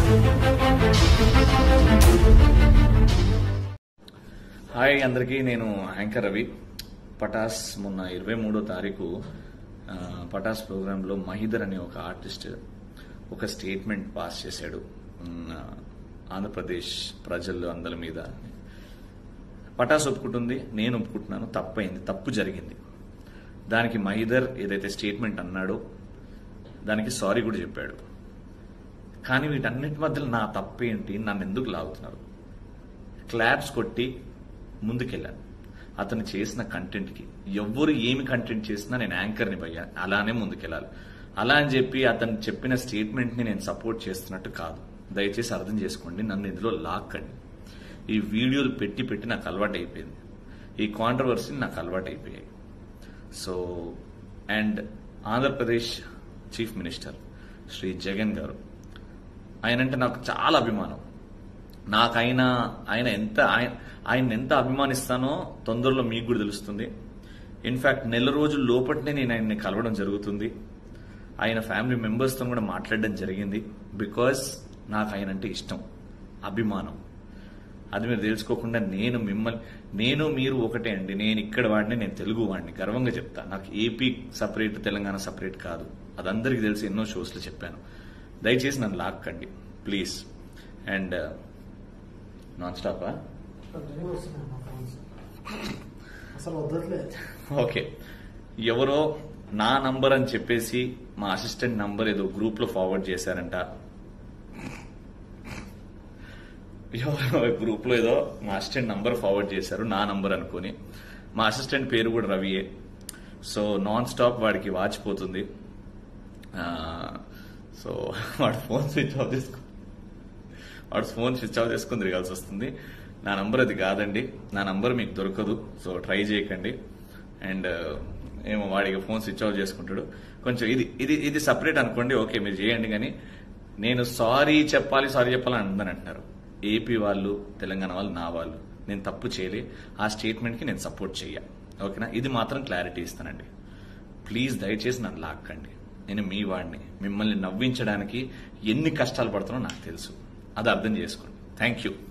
hi అందరికీ నేను anchor Ravi Pataas మొన్న ఇరవై మూడో తారీఖు ఆ, పటాస్ ప్రోగ్రాంలో మహిదర్ అనే ఒక ఆర్టిస్ట్ ఒక స్టేట్మెంట్ పాస్ చేశాడు ఉమ్, ఆంధ్రప్రదేశ్ ప్రజలు అందరి మీద పటాస్ ఒప్పుకుంటుంది నేను ఒప్పుకుంటున్నాను తప్పైంది తప్పు జరిగింది దానికి మహిదర్ ఏదైతే స్టేట్మెంట్ అన్నాడో దానికి సారీ కూడా చెప్పాడు కానీ వీటన్నిటి మధ్యలో నా తప్పేంటి నన్ను ఎందుకు లాగుతున్నారు క్లాప్స్ కొట్టి ముందుకెళ్ళాను అతను చేసిన కంటెంట్కి ఎవ్వరు ఏమి కంటెంట్ చేసినా నేను యాంకర్ని పోయా అలానే ముందుకెళ్ళాలి అలా అని చెప్పి అతను చెప్పిన స్టేట్మెంట్ని నేను సపోర్ట్ చేస్తున్నట్టు కాదు దయచేసి అర్థం చేసుకోండి నన్ను ఇందులో లాక్కండి ఈ వీడియోలు పెట్టి పెట్టి నాకు అలవాటు అయిపోయింది ఈ కాంట్రవర్సీ నాకు అలవాటు అయిపోయాయి so and Andhra Pradesh chief minister Shri Jagan garu ఆయనంటే నాకు చాలా అభిమానం నాకు ఆయన ఆయన ఎంత ఆయన ఆయన ఎంత అభిమానిస్తానో తొందరలో మీకు కూడా తెలుస్తుంది ఇన్ఫాక్ట్ నెల రోజుల లోపట్నే నేను ఆయన్ని కలవడం జరుగుతుంది ఆయన ఫ్యామిలీ మెంబర్స్తో కూడా మాట్లాడడం జరిగింది బికాస్ నాకు ఆయన అంటే ఇష్టం అభిమానం అది మీరు తెలుసుకోకుండా నేను మిమ్మల్ని నేను మీరు ఒకటే అండి నేను ఇక్కడ వాడిని నేను తెలుగు వాడిని గర్వంగా చెప్తా నాకు ఏపీ సపరేట్ తెలంగాణ సపరేట్ కాదు అది అందరికీ తెలిసి ఎన్నో షోస్లో చెప్పాను దయచేసి నన్ను లాక్కండి ప్లీజ్ అండ్ నాన్ స్టాపా కంటిన్యూ వస్తున్నాయి మా ఫోన్స్ అసలు వద్దట్లే ఓకే ఎవరో నా నంబర్ అని చెప్పేసి మా అసిస్టెంట్ నంబర్ ఏదో గ్రూప్ లో ఫార్వర్డ్ చేశారంట ఎవరో గ్రూప్ లో ఏదో మా అసిస్టెంట్ నంబర్ ఫార్వర్డ్ చేశారు నా నంబర్ అనుకొని మా అసిస్టెంట్ పేరు కూడా రవియే సో నాన్ స్టాప్ వాడికి వాచిపోతుంది ఆ, సో వాడు ఫోన్ స్విచ్ ఆఫ్ చేసుకో వాడు ఫోన్ స్విచ్ ఆఫ్ చేసుకుని తిరగాల్సి వస్తుంది నా నంబర్ అది కాదండి నా నంబర్ మీకు దొరకదు సో ట్రై చేయకండి అండ్ ఏమో వాడికి ఫోన్ స్విచ్ ఆఫ్ చేసుకుంటాడు కొంచెం ఇది ఇది ఇది సపరేట్ అనుకోండి ఓకే మీరు చేయండి కానీ నేను సారీ చెప్పాలి సారీ చెప్పాలని అందరూ అంటున్నారు ఏపీ వాళ్ళు తెలంగాణ వాళ్ళు నా వాళ్ళు నేను తప్పు చేయలే ఆ స్టేట్మెంట్కి నేను సపోర్ట్ చెయ్య ఓకేనా ఇది మాత్రం క్లారిటీ ఇస్తానండి ప్లీజ్ దయచేసి నన్ను లాక్కండి నేను మీ వాడిని మిమ్మల్ని నవ్వించడానికి ఎన్ని కష్టాలు పడుతున్నో నాకు తెలుసు అది అర్థం చేసుకోండి థ్యాంక్ యూ